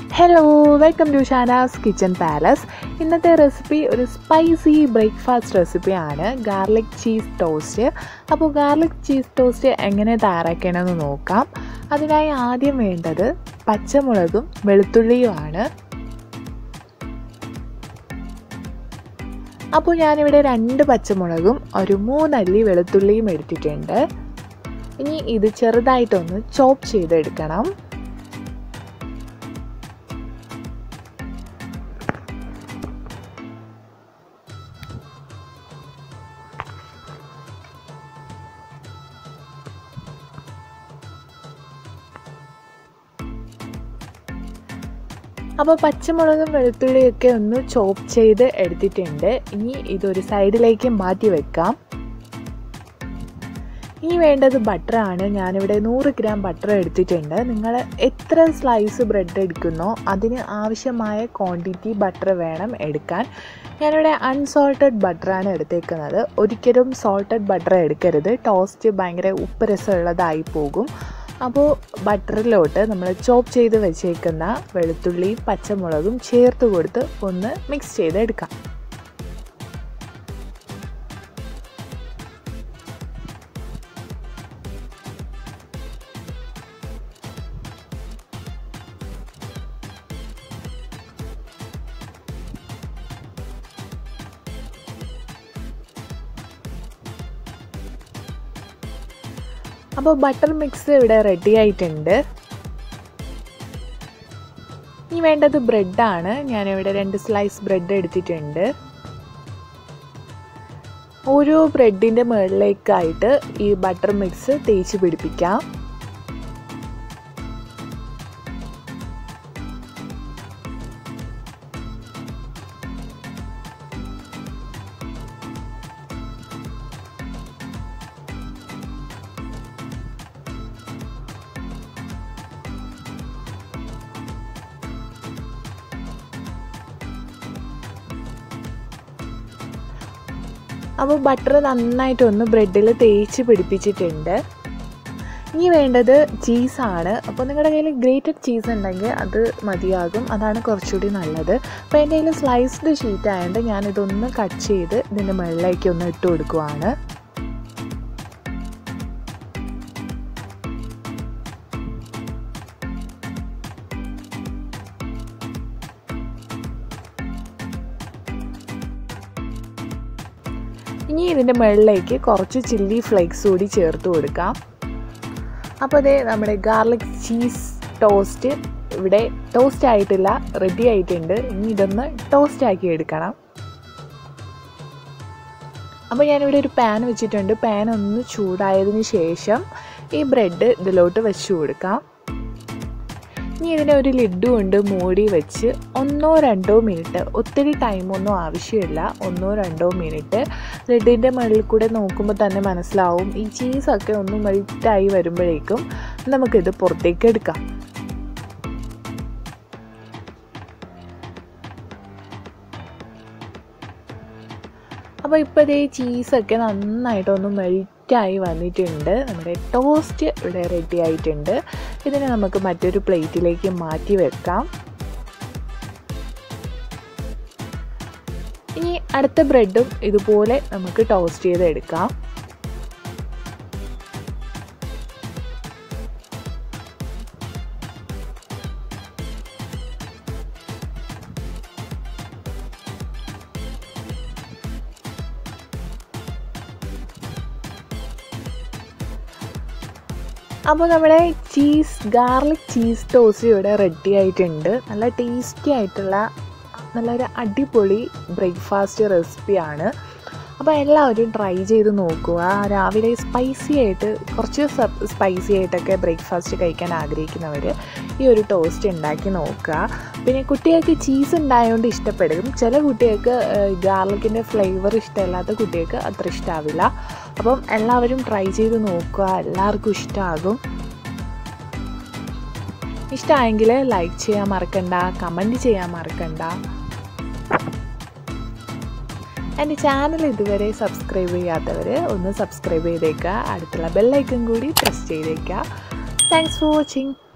hello welcome to Shanas kitchen palace ഇന്നത്തെ recipe ഒരു spicy breakfast റെസിപ്പിയാണ് ഗാർലിക് ചീസ് ടോസ്റ്റ് അപ്പോൾ ഗാർലിക് ചീസ് ടോസ്റ്റ് എങ്ങനെ തയ്യാറാക്കണമെന്ന് നോക്കാം അതിനായി ആദ്യം വേണ്ടത് പച്ചമുളകും വെളുത്തുള്ളിയുമാണ് അപ്പോൾ ഞാനിവിടെ രണ്ട് പച്ചമുളകും ഒരു മൂന്നല്ലി വെളുത്തുള്ളിയും എടുത്തിട്ടുണ്ട് ഇനി ഇത് ചെറുതായിട്ടൊന്ന് ചോപ്പ് ചെയ്തെടുക്കണം അപ്പോൾ പച്ചമുളകും വെളുത്തുള്ളിയൊക്കെ ഒന്ന് ചോപ്പ് ചെയ്ത് എടുത്തിട്ടുണ്ട് ഇനി ഇതൊരു സൈഡിലേക്ക് മാറ്റി വെക്കാം ഇനി വേണ്ടത് ബട്ടറാണ് ഞാനിവിടെ നൂറ് ഗ്രാം ബട്ടർ എടുത്തിട്ടുണ്ട് നിങ്ങൾ എത്ര സ്ലൈസ് ബ്രെഡ് എടുക്കുന്നോ അതിന് ആവശ്യമായ ക്വാണ്ടിറ്റി ബട്ടർ വേണം എടുക്കാൻ ഞാനിവിടെ അൺസോൾട്ടഡ് ബട്ടറാണ് എടുത്തേക്കുന്നത് ഒരിക്കലും സോൾട്ടഡ് ബട്ടർ എടുക്കരുത് ടോസ്റ്റ് ഭയങ്കര ഉപ്പ് രസമുള്ളതായി പോകും അപ്പോൾ ബട്ടറിലോട്ട് നമ്മൾ ചോപ്പ് ചെയ്ത് വെച്ചേക്കുന്ന വെളുത്തുള്ളിയും പച്ചമുളകും ചേർത്ത് കൊടുത്ത് ഒന്ന് മിക്സ് ചെയ്തെടുക്കാം അപ്പോൾ ബട്ടർ മിക്സ് ഇവിടെ റെഡി ആയിട്ടുണ്ട് ഇനി വേണ്ടത് ബ്രെഡാണ് ഞാനിവിടെ രണ്ട് സ്ലൈസ് ബ്രെഡ് എടുത്തിട്ടുണ്ട് ഓരോ ബ്രെഡിൻ്റെ മുകളിലേക്കായിട്ട് ഈ ബട്ടർ മിക്സ് തേച്ച് പിടിപ്പിക്കാം അപ്പോൾ ബട്ടർ നന്നായിട്ടൊന്ന് ബ്രെഡിൽ തേച്ച് പിടിപ്പിച്ചിട്ടുണ്ട് ഇനി വേണ്ടത് ചീസാണ് അപ്പോൾ നിങ്ങളുടെ കയ്യിൽ ഗ്രേറ്റഡ് ചീസ് ഉണ്ടെങ്കിൽ അത് മതിയാകും അതാണ് കുറച്ചുകൂടി നല്ലത് അപ്പോൾ എൻ്റെ കയ്യിൽ സ്ലൈസ്ഡ് ഷീറ്റ് ആയതുകൊണ്ട് ഞാനിതൊന്ന് കട്ട് ചെയ്ത് ഇതിൻ്റെ മുകളിലേക്ക് ഒന്ന് ഇട്ട് കൊടുക്കുവാണ് ഇനി ഇതിൻ്റെ മുകളിലേക്ക് കുറച്ച് ചില്ലി ഫ്ലേക്സ് കൂടി ചേർത്ത് കൊടുക്കാം അപ്പോൾ അതേ നമ്മുടെ ഗാർലിക് ചീസ് ടോസ്റ്റ് ഇവിടെ ടോസ്റ്റ് ആയിട്ടില്ല റെഡി ആയിട്ടുണ്ട് ഇനി ഇതൊന്ന് ടോസ്റ്റ് ആക്കി എടുക്കണം അപ്പോൾ ഞാനിവിടെ ഒരു പാൻ വെച്ചിട്ടുണ്ട് പാൻ ഒന്ന് ചൂടായതിന് ശേഷം ഈ ബ്രെഡ് ഇതിലോട്ട് വെച്ച് കൊടുക്കാം ഇനി ഇതിനെ ഒരു ലിഡ് കൊണ്ട് മൂടി വെച്ച് ഒന്നോ രണ്ടോ മിനിറ്റ് ഒത്തിരി ടൈമൊന്നും ആവശ്യമില്ല ഒന്നോ രണ്ടോ മിനിറ്റ് ലിഡിൻ്റെ മുകളിൽ കൂടെ നോക്കുമ്പോൾ തന്നെ മനസ്സിലാവും ഈ ചീസൊക്കെ ഒന്ന് മെൽറ്റായി വരുമ്പോഴേക്കും നമുക്കിത് പുറത്തേക്ക് എടുക്കാം അപ്പോൾ ഇപ്പോൾ ഇതേ ചീസൊക്കെ നന്നായിട്ടൊന്ന് മെൽറ്റായി വന്നിട്ടുണ്ട് നമ്മുടെ ടോസ്റ്റ് ഇവിടെ റെഡി ആയിട്ടുണ്ട് ഇതിനെ നമുക്ക് മറ്റൊരു പ്ലേറ്റിലേക്ക് മാറ്റി വെക്കാം ഇനി അടുത്ത ബ്രെഡും ഇതുപോലെ നമുക്ക് ടോസ്റ്റ് ചെയ്ത് എടുക്കാം അപ്പോൾ നമ്മുടെ ചീസ് ഗാർലിക് ചീസ് ടോസ്റ്റ് ഇവിടെ റെഡി ആയിട്ടുണ്ട് നല്ല ടേസ്റ്റി ആയിട്ടുള്ള നല്ലൊരു അടിപൊളി ബ്രേക്ക്ഫാസ്റ്റ് റെസിപ്പിയാണ് അപ്പോൾ എല്ലാവരും ട്രൈ ചെയ്ത് നോക്കുക രാവിലെ സ്പൈസി ആയിട്ട് കുറച്ച് സ്പൈസി ആയിട്ടൊക്കെ ബ്രേക്ക്ഫാസ്റ്റ് കഴിക്കാൻ ആഗ്രഹിക്കുന്നവർ ഈ ഒരു ടോസ്റ്റ് ഉണ്ടാക്കി നോക്കുക പിന്നെ കുട്ടികൾക്ക് ചീസ് ഉണ്ടായതുകൊണ്ട് ഇഷ്ടപ്പെടും ചില കുട്ടികൾക്ക് ഗാർലിക്കിൻ്റെ ഫ്ലേവർ ഇഷ്ടമല്ലാത്ത കുട്ടികൾക്ക് അത്ര ഇഷ്ടമാവില്ല അപ്പം എല്ലാവരും ട്രൈ ചെയ്ത് നോക്കുക എല്ലാവർക്കും ഇഷ്ടമാകും ഇഷ്ടമായെങ്കിൽ ലൈക്ക് ചെയ്യാൻ മറക്കണ്ട കമൻറ്റ് ചെയ്യാൻ മറക്കണ്ട എൻ്റെ ചാനൽ ഇതുവരെ സബ്സ്ക്രൈബ് ചെയ്യാത്തവർ ഒന്ന് സബ്സ്ക്രൈബ് ചെയ്തേക്കുക അടുത്തുള്ള ബെല്ലൈക്കൺ കൂടി പ്രസ് ചെയ്തേക്കുക താങ്ക്സ് ഫോർ വാച്ചിങ്